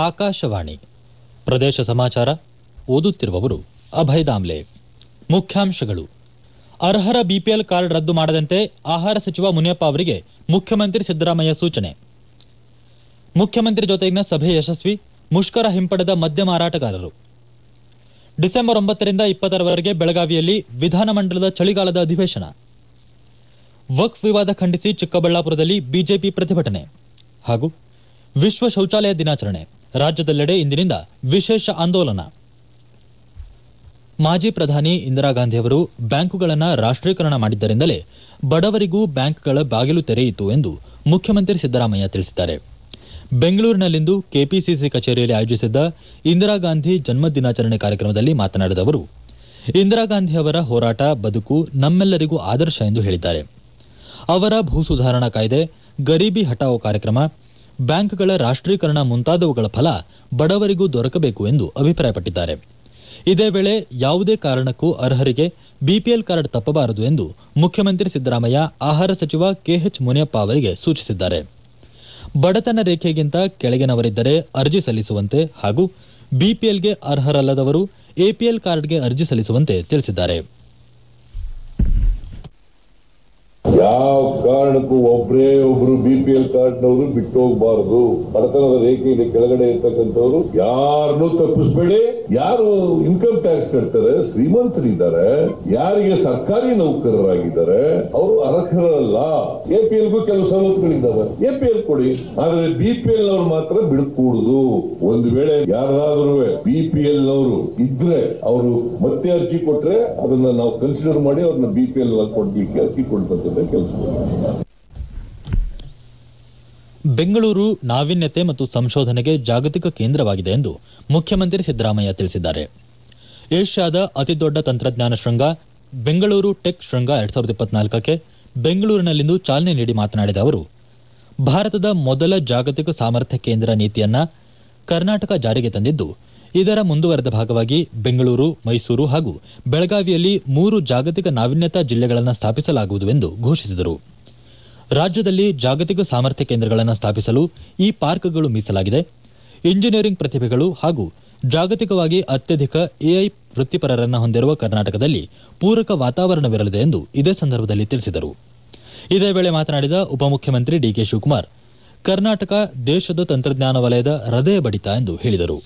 ಆಕಾಶವಾಣಿ ಪ್ರದೇಶ ಸಮಾಚಾರ ಓದುತ್ತಿರುವವರು ಅಭಯ್ ದಾಮ್ಲೆ ಮುಖ್ಯಾಂಶಗಳು ಅರ್ಹರ ಬಿಪಿಎಲ್ ಕಾರ್ಡ್ ರದ್ದು ಮಾಡದಂತೆ ಆಹಾರ ಸಚಿವ ಮುನಿಯಪ್ಪ ಅವರಿಗೆ ಮುಖ್ಯಮಂತ್ರಿ ಸಿದ್ದರಾಮಯ್ಯ ಸೂಚನೆ ಮುಖ್ಯಮಂತ್ರಿ ಜೊತೆಗಿನ ಸಭೆ ಯಶಸ್ವಿ ಮುಷ್ಕರ ಹಿಂಪಡೆದ ಮದ್ಯ ಮಾರಾಟಗಾರರು ಡಿಸೆಂಬರ್ ಒಂಬತ್ತರಿಂದ ಇಪ್ಪತ್ತರವರೆಗೆ ಬೆಳಗಾವಿಯಲ್ಲಿ ವಿಧಾನಮಂಡಲದ ಚಳಿಗಾಲದ ಅಧಿವೇಶನ ವಕ್ಫ್ ವಿವಾದ ಖಂಡಿಸಿ ಚಿಕ್ಕಬಳ್ಳಾಪುರದಲ್ಲಿ ಬಿಜೆಪಿ ಪ್ರತಿಭಟನೆ ಹಾಗೂ ವಿಶ್ವ ಶೌಚಾಲಯ ದಿನಾಚರಣೆ ರಾಜ್ಯದೆಲ್ಲೆಡೆ ಇಂದಿನಿಂದ ವಿಶೇಷ ಆಂದೋಲನ ಮಾಜಿ ಪ್ರಧಾನಿ ಇಂದಿರಾ ಗಾಂಧಿಯವರು ಬ್ಯಾಂಕುಗಳನ್ನು ರಾಷ್ಟೀಕರಣ ಮಾಡಿದ್ದರಿಂದಲೇ ಬಡವರಿಗೂ ಬ್ಯಾಂಕ್ಗಳ ಬಾಗಿಲು ತೆರೆಯಿತು ಎಂದು ಮುಖ್ಯಮಂತ್ರಿ ಸಿದ್ದರಾಮಯ್ಯ ತಿಳಿಸಿದ್ದಾರೆ ಬೆಂಗಳೂರಿನಲ್ಲಿಂದು ಕೆಪಿಸಿಸಿ ಕಚೇರಿಯಲ್ಲಿ ಆಯೋಜಿಸಿದ್ದ ಇಂದಿರಾ ಗಾಂಧಿ ಜನ್ಮ ದಿನಾಚರಣೆ ಕಾರ್ಯಕ್ರಮದಲ್ಲಿ ಮಾತನಾಡಿದ ಅವರು ಇಂದಿರಾ ಗಾಂಧಿ ಅವರ ಹೋರಾಟ ಬದುಕು ನಮ್ಮೆಲ್ಲರಿಗೂ ಆದರ್ಶ ಎಂದು ಹೇಳಿದ್ದಾರೆ ಅವರ ಭೂ ಸುಧಾರಣಾ ಕಾಯ್ದೆ ಗರೀಬಿ ಹಟಾವೋ ಕಾರ್ಯಕ್ರಮ ಬ್ಯಾಂಕ್ಗಳ ರಾಷ್ಟೀಕರಣ ಮುಂತಾದವುಗಳ ಫಲ ಬಡವರಿಗೂ ದೊರಕಬೇಕು ಎಂದು ಅಭಿಪ್ರಾಯಪಟ್ಟಿದ್ದಾರೆ ಇದೇ ವೇಳೆ ಯಾವುದೇ ಕಾರಣಕ್ಕೂ ಅರ್ಹರಿಗೆ ಬಿಪಿಎಲ್ ಕಾರ್ಡ್ ತಪ್ಪಬಾರದು ಎಂದು ಮುಖ್ಯಮಂತ್ರಿ ಸಿದ್ದರಾಮಯ್ಯ ಆಹಾರ ಸಚಿವ ಕೆಎಚ್ ಮುನಿಯಪ್ಪ ಅವರಿಗೆ ಸೂಚಿಸಿದ್ದಾರೆ ಬಡತನ ರೇಖೆಗಿಂತ ಕೆಳಗಿನವರಿದ್ದರೆ ಅರ್ಜಿ ಸಲ್ಲಿಸುವಂತೆ ಹಾಗೂ ಬಿಪಿಎಲ್ಗೆ ಅರ್ಹರಲ್ಲದವರು ಎಪಿಎಲ್ ಕಾರ್ಡ್ಗೆ ಅರ್ಜಿ ಸಲ್ಲಿಸುವಂತೆ ತಿಳಿಸಿದ್ದಾರೆ ಯಾವ ಕಾರಣಕ್ಕೂ ಒಬ್ಬರೇ ಒಬ್ರು ಬಿ ಪಿ ಎಲ್ ಕಾರ್ಡ್ನವರು ಬಿಟ್ಟು ಹೋಗಬಾರದು ಬಡತನದ ರೇಖೆಯಿಂದ ಕೆಳಗಡೆ ಇರ್ತಕ್ಕಂಥವ್ರು ಯಾರನ್ನೂ ತಪ್ಪಿಸ್ಬೇಡಿ ಯಾರು ಇನ್ಕಮ್ ಟ್ಯಾಕ್ಸ್ ಕಟ್ತಾರೆ ಶ್ರೀಮಂತರಿದ್ದಾರೆ ಯಾರಿಗೆ ಸರ್ಕಾರಿ ನೌಕರರಾಗಿದ್ದಾರೆ ಅವರು ಅರ್ಹರಲ್ಲ ಎ ಪಿ ಎಲ್ಗೂ ಕೆಲವು ಸವಲತ್ತುಗಳಿದ್ದಾವೆ ಎ ಪಿ ಎಲ್ ಕೊಡಿ ಆದ್ರೆ ಬಿ ಪಿ ಎಲ್ ಅವ್ರು ಮಾತ್ರ ಬಿಡ್ಕೂಡುದು ಒಂದು ವೇಳೆ ಯಾರಾದ್ರೂ ಬಿ ಪಿ ಎಲ್ ನವರು ಇದ್ರೆ ಅವರು ಮತ್ತೆ ಅರ್ಜಿ ಕೊಟ್ರೆ ಅದನ್ನ ನಾವು ಕನ್ಸಿಡರ್ ಮಾಡಿ ಅವ್ರನ್ನ ಬಿ ಪಿ ಎಲ್ ಕೊಡ್ಲಿಕ್ಕೆ ಅರ್ಜಿ ಕೊಡ್ತಕ್ಕಂಥ ಕೆಲಸ ಬೆಂಗಳೂರು ನಾವೀನ್ಯತೆ ಮತ್ತು ಸಂಶೋಧನೆಗೆ ಜಾಗತಿಕ ಕೇಂದ್ರವಾಗಿದೆ ಎಂದು ಮುಖ್ಯಮಂತ್ರಿ ಸಿದ್ದರಾಮಯ್ಯ ತಿಳಿಸಿದ್ದಾರೆ ಏಷ್ಯಾದ ಅತಿದೊಡ್ಡ ತಂತ್ರಜ್ಞಾನ ಶೃಂಗ ಬೆಂಗಳೂರು ಟೆಕ್ ಶೃಂಗ ಎರಡ್ ಸಾವಿರದ ಇಪ್ಪತ್ನಾಲ್ಕಕ್ಕೆ ಬೆಂಗಳೂರಿನಲ್ಲಿಂದು ಚಾಲನೆ ನೀಡಿ ಮಾತನಾಡಿದ ಅವರು ಭಾರತದ ಮೊದಲ ಜಾಗತಿಕ ಸಾಮರ್ಥ್ಯ ಕೇಂದ್ರ ನೀತಿಯನ್ನ ಕರ್ನಾಟಕ ಜಾರಿಗೆ ತಂದಿದ್ದು ಇದರ ಮುಂದುವರೆದ ಭಾಗವಾಗಿ ಬೆಂಗಳೂರು ಮೈಸೂರು ಹಾಗೂ ಬೆಳಗಾವಿಯಲ್ಲಿ ಮೂರು ಜಾಗತಿಕ ನಾವೀನ್ಯತಾ ಜಿಲ್ಲೆಗಳನ್ನು ಸ್ಥಾಪಿಸಲಾಗುವುದು ಎಂದು ಘೋಷಿಸಿದರು ರಾಜ್ಯದಲ್ಲಿ ಜಾಗತಿಕ ಸಾಮರ್ಥ್ಯ ಕೇಂದ್ರಗಳನ್ನು ಸ್ಥಾಪಿಸಲು ಈ ಪಾರ್ಕ್ಗಳು ಮೀಸಲಾಗಿದೆ ಇಂಜಿನಿಯರಿಂಗ್ ಪ್ರತಿಭೆಗಳು ಹಾಗೂ ಜಾಗತಿಕವಾಗಿ ಅತ್ಯಧಿಕ ಎಐ ವೃತ್ತಿಪರರನ್ನ ಹೊಂದಿರುವ ಕರ್ನಾಟಕದಲ್ಲಿ ಪೂರಕ ವಾತಾವರಣವಿರಲಿದೆ ಎಂದು ಇದೇ ಸಂದರ್ಭದಲ್ಲಿ ತಿಳಿಸಿದರು ಇದೇ ವೇಳೆ ಮಾತನಾಡಿದ ಉಪಮುಖ್ಯಮಂತ್ರಿ ಡಿಕೆ ಶಿವಕುಮಾರ್ ಕರ್ನಾಟಕ ದೇಶದ ತಂತ್ರಜ್ಞಾನ ವಲಯದ ಹೃದಯ ಬಡಿತ ಎಂದು ಹೇಳಿದರು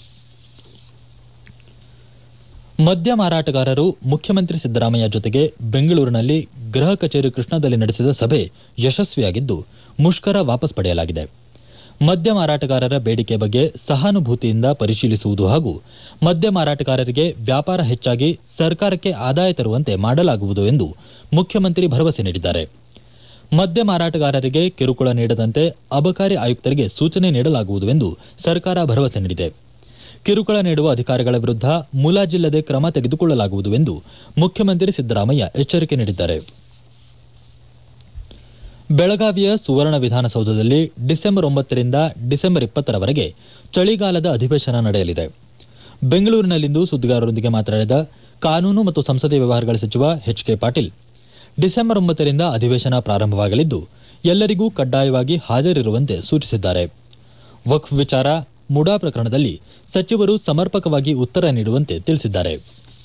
ಮದ್ಯ ಮಾರಾಟಗಾರರು ಮುಖ್ಯಮಂತ್ರಿ ಸಿದ್ದರಾಮಯ್ಯ ಜೊತೆಗೆ ಬೆಂಗಳೂರಿನಲ್ಲಿ ಗೃಹ ಕಚೇರಿ ಕೃಷ್ಣದಲ್ಲಿ ನಡೆಸಿದ ಸಭೆ ಯಶಸ್ವಿಯಾಗಿದ್ದು ಮುಷ್ಕರ ವಾಪಸ್ ಪಡೆಯಲಾಗಿದೆ ಮದ್ಯ ಮಾರಾಟಗಾರರ ಬೇಡಿಕೆ ಬಗ್ಗೆ ಸಹಾನುಭೂತಿಯಿಂದ ಪರಿಶೀಲಿಸುವುದು ಹಾಗೂ ಮದ್ಯ ಮಾರಾಟಗಾರರಿಗೆ ವ್ಯಾಪಾರ ಹೆಚ್ಚಾಗಿ ಸರ್ಕಾರಕ್ಕೆ ಆದಾಯ ತರುವಂತೆ ಮಾಡಲಾಗುವುದು ಎಂದು ಮುಖ್ಯಮಂತ್ರಿ ಭರವಸೆ ನೀಡಿದ್ದಾರೆ ಮದ್ಯ ಮಾರಾಟಗಾರರಿಗೆ ಕಿರುಕುಳ ನೀಡದಂತೆ ಅಬಕಾರಿ ಆಯುಕ್ತರಿಗೆ ಸೂಚನೆ ನೀಡಲಾಗುವುದು ಎಂದು ಸರ್ಕಾರ ಭರವಸೆ ನೀಡಿದೆ ಕಿರುಕುಳ ನೀಡುವ ಅಧಿಕಾರಿಗಳ ವಿರುದ್ಧ ಮುಲಾಜಿಲ್ಲದೆ ಕ್ರಮ ತೆಗೆದುಕೊಳ್ಳಲಾಗುವುದು ಎಂದು ಮುಖ್ಯಮಂತ್ರಿ ಸಿದ್ದರಾಮಯ್ಯ ಎಚ್ಚರಿಕೆ ನೀಡಿದ್ದಾರೆ ಬೆಳಗಾವಿಯ ಸುವರ್ಣ ವಿಧಾನಸೌಧದಲ್ಲಿ ಡಿಸೆಂಬರ್ ಒಂಬತ್ತರಿಂದ ಡಿಸೆಂಬರ್ ಇಪ್ಪತ್ತರವರೆಗೆ ಚಳಿಗಾಲದ ಅಧಿವೇಶನ ನಡೆಯಲಿದೆ ಬೆಂಗಳೂರಿನಲ್ಲಿಂದು ಸುದ್ದಿಗಾರರೊಂದಿಗೆ ಮಾತನಾಡಿದ ಕಾನೂನು ಮತ್ತು ಸಂಸದೀಯ ವ್ಯವಹಾರಗಳ ಸಚಿವ ಎಚ್ ಕೆ ಪಾಟೀಲ್ ಡಿಸೆಂಬರ್ ಒಂಬತ್ತರಿಂದ ಅಧಿವೇಶನ ಪ್ರಾರಂಭವಾಗಲಿದ್ದು ಎಲ್ಲರಿಗೂ ಕಡ್ಡಾಯವಾಗಿ ಹಾಜರಿರುವಂತೆ ಸೂಚಿಸಿದ್ದಾರೆ ವಕ್ಫ್ ವಿಚಾರ ಮುಡಾ ಪ್ರಕರಣದಲ್ಲಿ ಸಚಿವರು ಸಮರ್ಪಕವಾಗಿ ಉತ್ತರ ನೀಡುವಂತೆ ತಿಳಿಸಿದ್ದಾರೆ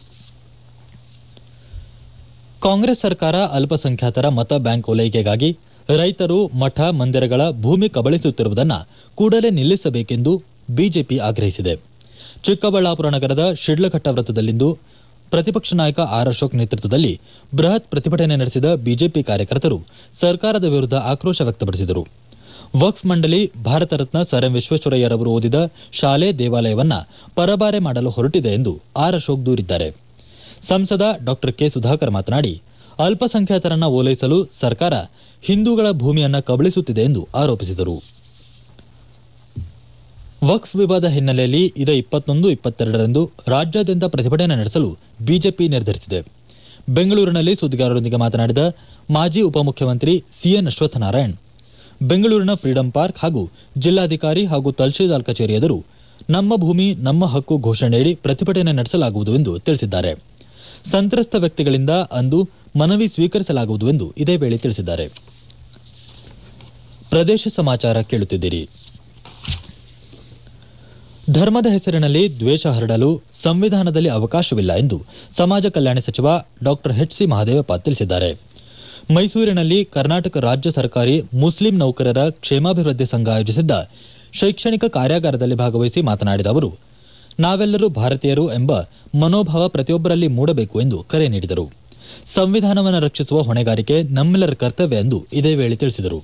ಕಾಂಗ್ರೆಸ್ ಸರ್ಕಾರ ಅಲ್ಪಸಂಖ್ಯಾತರ ಮತ ಬ್ಯಾಂಕ್ ಓಲೈಕೆಗಾಗಿ ರೈತರು ಮಠ ಮಂದಿರಗಳ ಭೂಮಿ ಕಬಳಿಸುತ್ತಿರುವುದನ್ನು ಕೂಡಲೇ ನಿಲ್ಲಿಸಬೇಕೆಂದು ಬಿಜೆಪಿ ಆಗ್ರಹಿಸಿದೆ ಚಿಕ್ಕಬಳ್ಳಾಪುರ ನಗರದ ಶಿಡ್ಲಘಟ್ಟ ವೃತ್ತದಲ್ಲಿಂದು ಪ್ರತಿಪಕ್ಷ ನಾಯಕ ಆರ್ ಅಶೋಕ್ ನೇತೃತ್ವದಲ್ಲಿ ಬೃಹತ್ ಪ್ರತಿಭಟನೆ ನಡೆಸಿದ ಬಿಜೆಪಿ ಕಾರ್ಯಕರ್ತರು ಸರ್ಕಾರದ ವಿರುದ್ಧ ಆಕ್ರೋಶ ವ್ಯಕ್ತಪಡಿಸಿದರು ವಕ್ಫ್ ಮಂಡಳಿ ಭಾರತ ರತ್ನ ಸರ್ ಎಂ ವಿಶ್ವೇಶ್ವರಯ್ಯರವರು ಓದಿದ ಶಾಲೆ ದೇವಾಲಯವನ್ನ ಪರಬಾರೆ ಮಾಡಲು ಹೊರಟಿದೆ ಎಂದು ಆರ್ ಅಶೋಕ್ ದೂರಿದ್ದಾರೆ ಸಂಸದ ಡಾ ಕೆ ಸುಧಾಕರ್ ಮಾತನಾಡಿ ಅಲ್ಪಸಂಖ್ಯಾತರನ್ನ ಓಲೈಸಲು ಸರ್ಕಾರ ಹಿಂದೂಗಳ ಭೂಮಿಯನ್ನ ಕಬಳಿಸುತ್ತಿದೆ ಎಂದು ಆರೋಪಿಸಿದರು ವಕ್ಫ್ ವಿವಾದ ಹಿನ್ನೆಲೆಯಲ್ಲಿ ಇದೇ ಇಪ್ಪತ್ತೊಂದು ಇಪ್ಪತ್ತೆರಡರಂದು ರಾಜ್ಯಾದ್ಯಂತ ಪ್ರತಿಭಟನೆ ನಡೆಸಲು ಬಿಜೆಪಿ ನಿರ್ಧರಿಸಿದೆ ಬೆಂಗಳೂರಿನಲ್ಲಿ ಸುದ್ದಿಗಾರರೊಂದಿಗೆ ಮಾತನಾಡಿದ ಮಾಜಿ ಉಪಮುಖ್ಯಮಂತ್ರಿ ಸಿಎನ್ ಅಶ್ವತ್ಥನಾರಾಯಣ್ ಬೆಂಗಳೂರಿನ ಫ್ರೀಡಂ ಪಾರ್ಕ್ ಹಾಗೂ ಜಿಲ್ಲಾಧಿಕಾರಿ ಹಾಗೂ ತಹಶೀಲ್ದಾರ್ ಕಚೇರಿ ಎದುರು ನಮ್ಮ ಭೂಮಿ ನಮ್ಮ ಹಕ್ಕು ಘೋಷಣೆಯಡಿ ಪ್ರತಿಭಟನೆ ನಡೆಸಲಾಗುವುದು ಎಂದು ತಿಳಿಸಿದ್ದಾರೆ ಸಂತ್ರಸ್ತ ವ್ಯಕ್ತಿಗಳಿಂದ ಅಂದು ಮನವಿ ಸ್ವೀಕರಿಸಲಾಗುವುದು ಎಂದು ಇದೇ ವೇಳೆ ತಿಳಿಸಿದ್ದಾರೆ ಪ್ರದೇಶ ಸಮಾಚಾರ ಕೇಳುತ್ತಿದ್ದೀರಿ ಧರ್ಮದ ಹೆಸರಿನಲ್ಲಿ ದ್ವೇಷ ಹರಡಲು ಸಂವಿಧಾನದಲ್ಲಿ ಅವಕಾಶವಿಲ್ಲ ಎಂದು ಸಮಾಜ ಕಲ್ಯಾಣ ಸಚಿವ ಡಾಕ್ಟರ್ ಎಚ್ ಸಿ ಮಹದೇವಪ್ಪ ತಿಳಿಸಿದ್ದಾರೆ ಮೈಸೂರಿನಲ್ಲಿ ಕರ್ನಾಟಕ ರಾಜ್ಯ ಸರ್ಕಾರಿ ಮುಸ್ಲಿಂ ನೌಕರರ ಕ್ಷೇಮಾಭಿವೃದ್ಧಿ ಸಂಘ ಆಯೋಜಿಸಿದ್ದ ಶೈಕ್ಷಣಿಕ ಕಾರ್ಯಾಗಾರದಲ್ಲಿ ಭಾಗವಹಿಸಿ ಮಾತನಾಡಿದ ಅವರು ನಾವೆಲ್ಲರೂ ಭಾರತೀಯರು ಎಂಬ ಮನೋಭಾವ ಪ್ರತಿಯೊಬ್ಬರಲ್ಲಿ ಮೂಡಬೇಕು ಎಂದು ಕರೆ ನೀಡಿದರು ಸಂವಿಧಾನವನ್ನು ರಕ್ಷಿಸುವ ಹೊಣೆಗಾರಿಕೆ ನಮ್ಮೆಲ್ಲರ ಕರ್ತವ್ಯ ಎಂದು ಇದೇ ವೇಳೆ ತಿಳಿಸಿದರು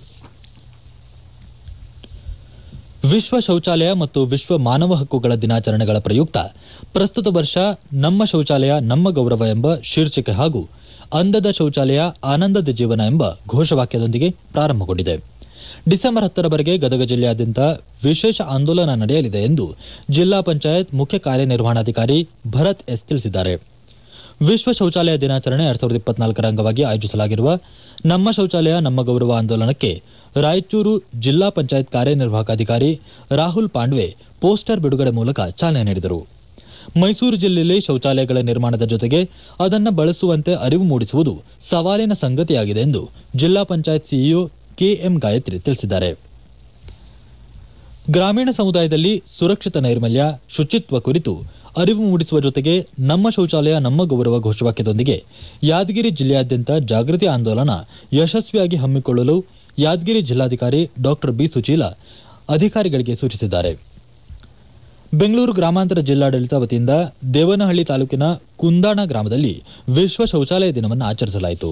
ವಿಶ್ವ ಶೌಚಾಲಯ ಮತ್ತು ವಿಶ್ವ ಮಾನವ ಹಕ್ಕುಗಳ ದಿನಾಚರಣೆಗಳ ಪ್ರಯುಕ್ತ ಪ್ರಸ್ತುತ ವರ್ಷ ನಮ್ಮ ಶೌಚಾಲಯ ನಮ್ಮ ಗೌರವ ಎಂಬ ಶೀರ್ಷಿಕೆ ಹಾಗೂ ಅಂದದ ಶೌಚಾಲಯ ಆನಂದದ ಜೀವನ ಎಂಬ ಘೋಷವಾಕ್ಯದೊಂದಿಗೆ ಪ್ರಾರಂಭಗೊಂಡಿದೆ ಡಿಸೆಂಬರ್ ಹತ್ತರವರೆಗೆ ಗದಗ ಜಿಲ್ಲೆಯಾದ್ಯಂತ ವಿಶೇಷ ಆಂದೋಲನ ನಡೆಯಲಿದೆ ಎಂದು ಜಿಲ್ಲಾ ಪಂಚಾಯತ್ ಮುಖ್ಯ ಕಾರ್ಯನಿರ್ವಹಣಾಧಿಕಾರಿ ಭರತ್ ಎಸ್ ತಿಳಿಸಿದ್ದಾರೆ ವಿಶ್ವ ಶೌಚಾಲಯ ದಿನಾಚರಣೆ ಎರಡ್ ಸಾವಿರದ ಇಪ್ಪತ್ನಾಲ್ಕರ ಅಂಗವಾಗಿ ಆಯೋಜಿಸಲಾಗಿರುವ ನಮ್ಮ ಶೌಚಾಲಯ ನಮ್ಮ ಗೌರವ ಆಂದೋಲನಕ್ಕೆ ರಾಯಚೂರು ಜಿಲ್ಲಾ ಪಂಚಾಯತ್ ಕಾರ್ಯನಿರ್ವಾಹಕ ಅಧಿಕಾರಿ ರಾಹುಲ್ ಪಾಂಡ್ವೆ ಪೋಸ್ಟರ್ ಬಿಡುಗಡೆ ಮೂಲಕ ಚಾಲನೆ ನೀಡಿದರು ಮೈಸೂರು ಜಿಲ್ಲೆಯಲ್ಲಿ ಶೌಚಾಲಯಗಳ ನಿರ್ಮಾಣದ ಜೊತೆಗೆ ಅದನ್ನು ಬಳಸುವಂತೆ ಅರಿವು ಮೂಡಿಸುವುದು ಸವಾಲಿನ ಸಂಗತಿಯಾಗಿದೆ ಎಂದು ಜಿಲ್ಲಾ ಪಂಚಾಯತ್ ಸಿಇಒ ಕೆಎಂ ಗಾಯತ್ರಿ ತಿಳಿಸಿದ್ದಾರೆ ಗ್ರಾಮೀಣ ಸಮುದಾಯದಲ್ಲಿ ಸುರಕ್ಷಿತ ನೈರ್ಮಲ್ಯ ಶುಚಿತ್ವ ಕುರಿತು ಅರಿವು ಮೂಡಿಸುವ ಜೊತೆಗೆ ನಮ್ಮ ಶೌಚಾಲಯ ನಮ್ಮ ಗೌರವ ಘೋಷವಾಕ್ಯದೊಂದಿಗೆ ಯಾದಗಿರಿ ಜಿಲ್ಲೆಯಾದ್ಯಂತ ಜಾಗೃತಿ ಆಂದೋಲನ ಯಶಸ್ವಿಯಾಗಿ ಹಮ್ಮಿಕೊಳ್ಳಲು ಯಾದಗಿರಿ ಜಿಲ್ಲಾಧಿಕಾರಿ ಡಾಕ್ಟರ್ ಬಿ ಸುಚೀಲ ಅಧಿಕಾರಿಗಳಿಗೆ ಸೂಚಿಸಿದ್ದಾರೆ ಬೆಂಗಳೂರು ಗ್ರಾಮಾಂತರ ಜಿಲ್ಲಾಡಳಿತ ವತಿಯಿಂದ ದೇವನಹಳ್ಳಿ ತಾಲೂಕಿನ ಕುಂದಾಣ ಗ್ರಾಮದಲ್ಲಿ ವಿಶ್ವ ಶೌಚಾಲಯ ದಿನವನ್ನು ಆಚರಿಸಲಾಯಿತು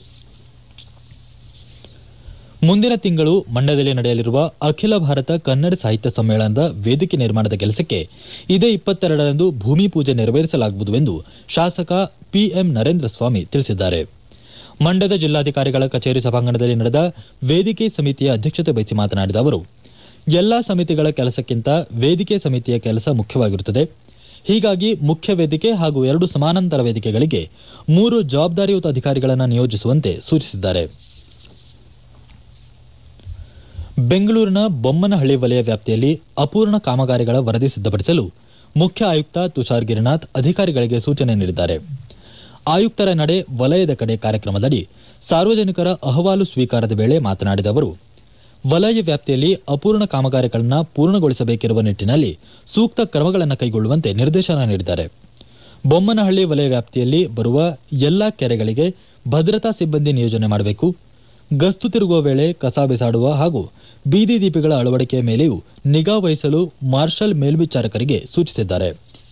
ಮುಂದಿನ ತಿಂಗಳು ಮಂಡ್ಯದಲ್ಲಿ ನಡೆಯಲಿರುವ ಅಖಿಲ ಭಾರತ ಕನ್ನಡ ಸಾಹಿತ್ಯ ಸಮ್ಮೇಳನದ ವೇದಿಕೆ ನಿರ್ಮಾಣದ ಕೆಲಸಕ್ಕೆ ಇದೇ ಇಪ್ಪತ್ತೆರಡರಂದು ಭೂಮಿ ಪೂಜೆ ನೆರವೇರಿಸಲಾಗುವುದು ಎಂದು ಶಾಸಕ ಪಿಎಂ ನರೇಂದ್ರ ಸ್ವಾಮಿ ತಿಳಿಸಿದ್ದಾರೆ ಮಂಡ್ಯದ ಜಿಲ್ಲಾಧಿಕಾರಿಗಳ ಕಚೇರಿ ಸಭಾಂಗಣದಲ್ಲಿ ನಡೆದ ವೇದಿಕೆ ಸಮಿತಿಯ ಅಧ್ಯಕ್ಷತೆ ವಹಿಸಿ ಮಾತನಾಡಿದ ಅವರು ಎಲ್ಲಾ ಸಮಿತಿಗಳ ಕೆಲಸಕ್ಕಿಂತ ವೇದಿಕೆ ಸಮಿತಿಯ ಕೆಲಸ ಮುಖ್ಯವಾಗಿರುತ್ತದೆ ಹೀಗಾಗಿ ಮುಖ್ಯ ವೇದಿಕೆ ಹಾಗೂ ಎರಡು ಸಮಾನಾಂತರ ವೇದಿಕೆಗಳಿಗೆ ಮೂರು ಜವಾಬ್ದಾರಿಯುತ ಅಧಿಕಾರಿಗಳನ್ನು ನಿಯೋಜಿಸುವಂತೆ ಸೂಚಿಸಿದ್ದಾರೆ ಬೆಂಗಳೂರಿನ ಬೊಮ್ಮನಹಳ್ಳಿ ವಲಯ ವ್ಯಾಪ್ತಿಯಲ್ಲಿ ಅಪೂರ್ಣ ಕಾಮಗಾರಿಗಳ ವರದಿ ಸಿದ್ಧಪಡಿಸಲು ಮುಖ್ಯ ಆಯುಕ್ತ ತುಷಾರ್ ಗಿರಿನಾಥ್ ಅಧಿಕಾರಿಗಳಿಗೆ ಸೂಚನೆ ನೀಡಿದ್ದಾರೆ ಆಯುಕ್ತರ ನಡೆ ವಲಯದ ಕಡೆ ಕಾರ್ಯಕ್ರಮದಡಿ ಸಾರ್ವಜನಿಕರ ಅಹವಾಲು ಸ್ವೀಕಾರದ ವೇಳೆ ಮಾತನಾಡಿದ ಅವರು ವಲಯ ವ್ಯಾಪ್ತಿಯಲ್ಲಿ ಅಪೂರ್ಣ ಕಾಮಗಾರಿಗಳನ್ನು ಪೂರ್ಣಗೊಳಿಸಬೇಕಿರುವ ನಿಟ್ಟಿನಲ್ಲಿ ಸೂಕ್ತ ಕ್ರಮಗಳನ್ನು ಕೈಗೊಳ್ಳುವಂತೆ ನಿರ್ದೇಶನ ನೀಡಿದ್ದಾರೆ ಬೊಮ್ಮನಹಳ್ಳಿ ವಲಯ ವ್ಯಾಪ್ತಿಯಲ್ಲಿ ಬರುವ ಎಲ್ಲಾ ಕೆರೆಗಳಿಗೆ ಭದ್ರತಾ ಸಿಬ್ಬಂದಿ ನಿಯೋಜನೆ ಮಾಡಬೇಕು ಗಸ್ತು ತಿರುಗುವ ವೇಳೆ ಕಸ ಬಿಸಾಡುವ ಹಾಗೂ ಬೀದಿ ದೀಪಗಳ ಅಳವಡಿಕೆಯ ಮೇಲೆಯೂ ನಿಗಾ ವಹಿಸಲು ಮಾರ್ಷಲ್ ಮೇಲ್ವಿಚಾರಕರಿಗೆ ಸೂಚಿಸಿದ್ದಾರೆ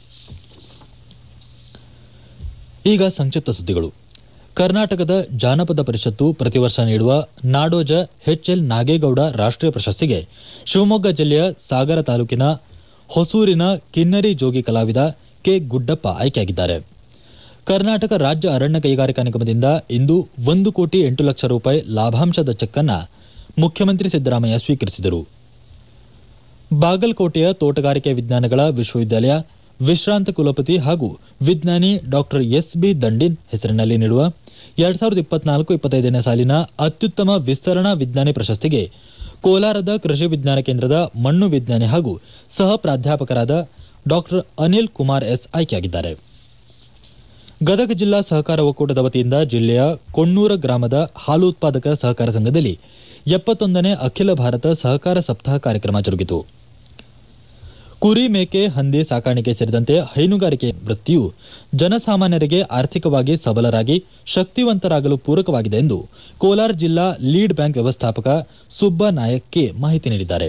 ಈಗ ಸಂಕ್ಷಿಪ್ತ ಸುದ್ದಿಗಳು ಕರ್ನಾಟಕದ ಜಾನಪದ ಪರಿಷತ್ತು ಪ್ರತಿ ವರ್ಷ ನೀಡುವ ನಾಡೋಜ ಎಚ್ಎಲ್ ನಾಗೇಗೌಡ ರಾಷ್ಟ್ರೀಯ ಪ್ರಶಸ್ತಿಗೆ ಶಿವಮೊಗ್ಗ ಜಿಲ್ಲೆಯ ಸಾಗರ ತಾಲೂಕಿನ ಹೊಸೂರಿನ ಕಿನ್ನರಿ ಜೋಗಿ ಕಲಾವಿದ ಕೆ ಗುಡ್ಡಪ್ಪ ಆಯ್ಕೆಯಾಗಿದ್ದಾರೆ ಕರ್ನಾಟಕ ರಾಜ್ಯ ಅರಣ್ಯ ಕೈಗಾರಿಕಾ ನಿಗಮದಿಂದ ಇಂದು ಒಂದು ಕೋಟಿ ಎಂಟು ಲಕ್ಷ ರೂಪಾಯಿ ಲಾಭಾಂಶದ ಚೆಕ್ ಅನ್ನ ಮುಖ್ಯಮಂತ್ರಿ ಸಿದ್ದರಾಮಯ್ಯ ಸ್ವೀಕರಿಸಿದರು ಬಾಗಲಕೋಟೆಯ ತೋಟಗಾರಿಕೆ ವಿಜ್ಞಾನಗಳ ವಿಶ್ವವಿದ್ಯಾಲಯ ವಿಶ್ರಾಂತ ಕುಲಪತಿ ಹಾಗೂ ವಿಜ್ಞಾನಿ ಡಾಕ್ಟರ್ ಎಸ್ ಬಿ ದಂಡಿನ್ ಹೆಸರಿನಲ್ಲಿ ನೀಡುವ ಎರಡ್ ಸಾವಿರದ ಇಪ್ಪತ್ನಾಲ್ಕು ಇಪ್ಪತ್ತೈದನೇ ಸಾಲಿನ ಅತ್ಯುತ್ತಮ ವಿಸ್ತರಣಾ ವಿಜ್ಞಾನಿ ಪ್ರಶಸ್ತಿಗೆ ಕೋಲಾರದ ಕೃಷಿ ವಿಜ್ಞಾನ ಕೇಂದ್ರದ ಮಣ್ಣು ವಿಜ್ಞಾನಿ ಹಾಗೂ ಸಹ ಪ್ರಾಧ್ಯಾಪಕರಾದ ಡಾಕ್ಟರ್ ಅನಿಲ್ ಕುಮಾರ್ ಎಸ್ ಆಯ್ಕೆಯಾಗಿದ್ದಾರೆ ಗದಗ ಜಿಲ್ಲಾ ಸಹಕಾರ ಒಕ್ಕೂಟದ ವತಿಯಿಂದ ಜಿಲ್ಲೆಯ ಕೊಣ್ಣೂರ ಗ್ರಾಮದ ಹಾಲು ಉತ್ಪಾದಕರ ಸಹಕಾರ ಸಂಘದಲ್ಲಿ ಎಪ್ಪತ್ತೊಂದನೇ ಅಖಿಲ ಭಾರತ ಸಹಕಾರ ಸಪ್ತಾಹ ಕಾರ್ಯಕ್ರಮ ಜರುಗಿತು ಕುರಿ ಮೇಕೆ ಹಂದಿ ಸಾಕಾಣಿಕೆ ಸೇರಿದಂತೆ ಹೈನುಗಾರಿಕೆ ವೃತ್ತಿಯು ಜನಸಾಮಾನ್ಯರಿಗೆ ಆರ್ಥಿಕವಾಗಿ ಸಬಲರಾಗಿ ಶಕ್ತಿವಂತರಾಗಲು ಪೂರಕವಾಗಿದೆ ಎಂದು ಕೋಲಾರ ಜಿಲ್ಲಾ ಲೀಡ್ ಬ್ಯಾಂಕ್ ವ್ಯವಸ್ಥಾಪಕ ಸುಬ್ಬ ನಾಯಕ್ ಕೆ ಮಾಹಿತಿ ನೀಡಿದ್ದಾರೆ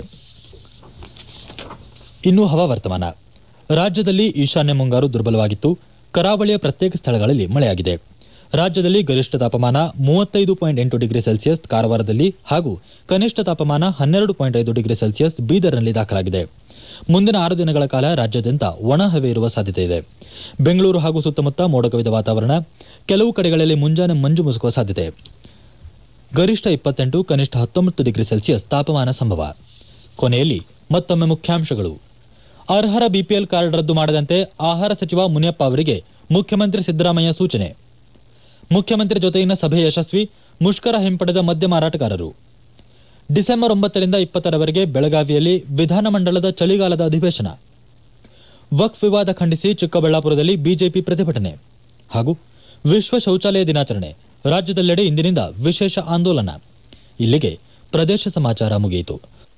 ಇನ್ನು ಹವಾವರ್ತಮಾನ ರಾಜ್ಯದಲ್ಲಿ ಈಶಾನ್ಯ ಮುಂಗಾರು ದುರ್ಬಲವಾಗಿತ್ತು ಕರಾವಳಿಯ ಪ್ರತ್ಯೇಕ ಸ್ಥಳಗಳಲ್ಲಿ ಮಳೆಯಾಗಿದೆ ರಾಜ್ಯದಲ್ಲಿ ಗರಿಷ್ಠ ತಾಪಮಾನ ಮೂವತ್ತೈದು ಪಾಯಿಂಟ್ ಎಂಟು ಡಿಗ್ರಿ ಸೆಲ್ಸಿಯಸ್ ಕಾರವಾರದಲ್ಲಿ ಹಾಗೂ ಕನಿಷ್ಠ ತಾಪಮಾನ ಹನ್ನೆರಡು ಪಾಯಿಂಟ್ ಐದು ಡಿಗ್ರಿ ಸೆಲ್ಸಿಯಸ್ ಬೀದರ್ನಲ್ಲಿ ದಾಖಲಾಗಿದೆ ಮುಂದಿನ ಆರು ದಿನಗಳ ಕಾಲ ರಾಜ್ಯಾದ್ಯಂತ ಒಣ ಹವೆ ಇರುವ ಸಾಧ್ಯತೆ ಇದೆ ಬೆಂಗಳೂರು ಹಾಗೂ ಸುತ್ತಮುತ್ತ ಮೋಡ ಕವಿದ ವಾತಾವರಣ ಕೆಲವು ಕಡೆಗಳಲ್ಲಿ ಮುಂಜಾನೆ ಮಂಜು ಮುಸುಕುವ ಸಾಧ್ಯತೆ ಗರಿಷ್ಠ ಇಪ್ಪತ್ತೆಂಟು ಕನಿಷ್ಠ ಹತ್ತೊಂಬತ್ತು ಡಿಗ್ರಿ ಸೆಲ್ಸಿಯಸ್ ತಾಪಮಾನ ಸಂಭವ ಕೊನೆಯಲ್ಲಿ ಮತ್ತೊಮ್ಮೆ ಮುಖ್ಯಾಂಶಗಳು ಅರ್ಹರ ಬಿಪಿಎಲ್ ಕಾರ್ಡ್ ರದ್ದು ಮಾಡದಂತೆ ಆಹಾರ ಸಚಿವ ಮುನಿಯಪ್ಪ ಅವರಿಗೆ ಮುಖ್ಯಮಂತ್ರಿ ಸಿದ್ದರಾಮಯ್ಯ ಸೂಚನೆ ಮುಖ್ಯಮಂತ್ರಿ ಜೊತೆಗಿನ ಸಭೆ ಯಶಸ್ವಿ ಮುಷ್ಕರ ಹಿಂಪಡೆದ ಮದ್ಯ ಮಾರಾಟಗಾರರು ಡಿಸೆಂಬರ್ ಒಂಬತ್ತರಿಂದ ಇಪ್ಪತ್ತರವರೆಗೆ ಬೆಳಗಾವಿಯಲ್ಲಿ ವಿಧಾನಮಂಡಲದ ಚಳಿಗಾಲದ ಅಧಿವೇಶನ ವಕ್ಫ್ ವಿವಾದ ಖಂಡಿಸಿ ಚಿಕ್ಕಬಳ್ಳಾಪುರದಲ್ಲಿ ಬಿಜೆಪಿ ಪ್ರತಿಭಟನೆ ಹಾಗೂ ವಿಶ್ವ ಶೌಚಾಲಯ ದಿನಾಚರಣೆ ರಾಜ್ಯದೆಲ್ಲೆಡೆ ಇಂದಿನಿಂದ ವಿಶೇಷ ಆಂದೋಲನ ಇಲ್ಲಿಗೆ ಪ್ರದೇಶ ಸಮಾಚಾರ ಮುಗಿಯಿತು